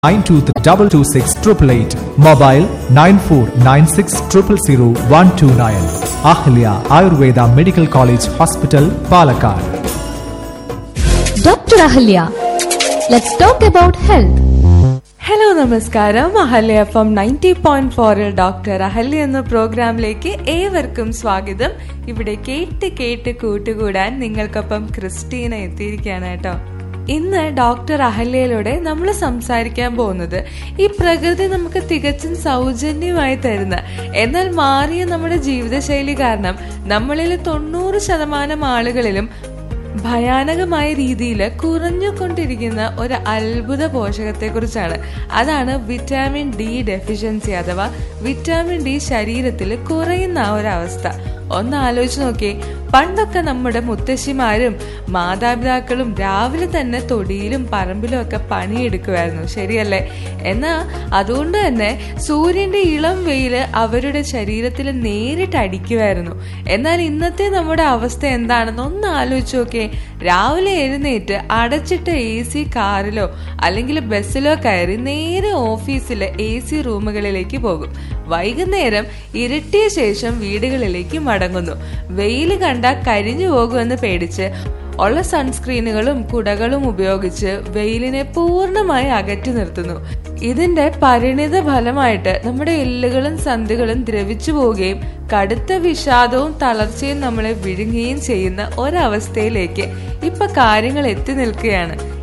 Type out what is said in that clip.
923 Mobile 9496 Ahilya Ayurveda Medical College Hospital, Palakkad. Dr. Ahalya. Let's talk about health. Hello നമസ്കാരം Ahalya F M ninety point ഫോറിൽ doctor Ahalya എന്ന പ്രോഗ്രാമിലേക്ക് ഏവർക്കും സ്വാഗതം ഇവിടെ കേട്ട് കേട്ട് കൂട്ടുകൂടാൻ നിങ്ങൾക്കൊപ്പം ക്രിസ്റ്റീന എത്തിയിരിക്കുകയാണ് കേട്ടോ ഇന്ന് ഡോക്ടർ അഹല്യയിലൂടെ നമ്മൾ സംസാരിക്കാൻ പോകുന്നത് ഈ പ്രകൃതി നമുക്ക് തികച്ചും സൗജന്യമായി തരുന്ന എന്നാൽ മാറിയ നമ്മുടെ ജീവിതശൈലി കാരണം നമ്മളിൽ തൊണ്ണൂറ് ശതമാനം ആളുകളിലും ഭയാനകമായ രീതിയിൽ കുറഞ്ഞുകൊണ്ടിരിക്കുന്ന ഒരു അത്ഭുത പോഷകത്തെ കുറിച്ചാണ് അതാണ് വിറ്റാമിൻ ഡി ഡെഫിഷ്യൻസി അഥവാ വിറ്റാമിൻ ഡി ശരീരത്തിൽ കുറയുന്ന ആ ഒരു അവസ്ഥ ഒന്ന് ആലോചിച്ച് നോക്കിയേ പണ്ടൊക്കെ നമ്മുടെ മുത്തശ്ശിമാരും മാതാപിതാക്കളും രാവിലെ തന്നെ തൊടിയിലും പറമ്പിലും ഒക്കെ പണിയെടുക്കുമായിരുന്നു ശരിയല്ലേ എന്നാ അതുകൊണ്ട് തന്നെ സൂര്യന്റെ ഇളം വെയില് അവരുടെ ശരീരത്തിൽ നേരിട്ട് അടിക്കുമായിരുന്നു എന്നാൽ ഇന്നത്തെ നമ്മുടെ അവസ്ഥ എന്താണെന്ന് ഒന്ന് ആലോചിച്ച് നോക്കിയേ രാവിലെ എഴുന്നേറ്റ് അടച്ചിട്ട എ സി കാറിലോ അല്ലെങ്കിൽ ബസ്സിലോ കയറി നേരെ ഓഫീസിലെ എ സി റൂമുകളിലേക്ക് പോകും വൈകുന്നേരം ഇരുട്ടിയ ശേഷം വീടുകളിലേക്ക് മടങ്ങുന്നു വെയിൽ കണ്ട കരിഞ്ഞു പോകുമെന്ന് പേടിച്ച് ഉള്ള സൺസ്ക്രീനുകളും കുടകളും ഉപയോഗിച്ച് വെയിലിനെ പൂർണ്ണമായി അകറ്റി നിർത്തുന്നു ഇതിന്റെ പരിണിത ഫലമായിട്ട് നമ്മുടെ എല്ലുകളും സന്ധികളും ദ്രവിച്ചു പോവുകയും കടുത്ത വിഷാദവും തളർച്ചയും നമ്മളെ വിഴുങ്ങുകയും ചെയ്യുന്ന ഒരവസ്ഥയിലേക്ക് ഇപ്പൊ കാര്യങ്ങൾ എത്തി നിൽക്കുകയാണ്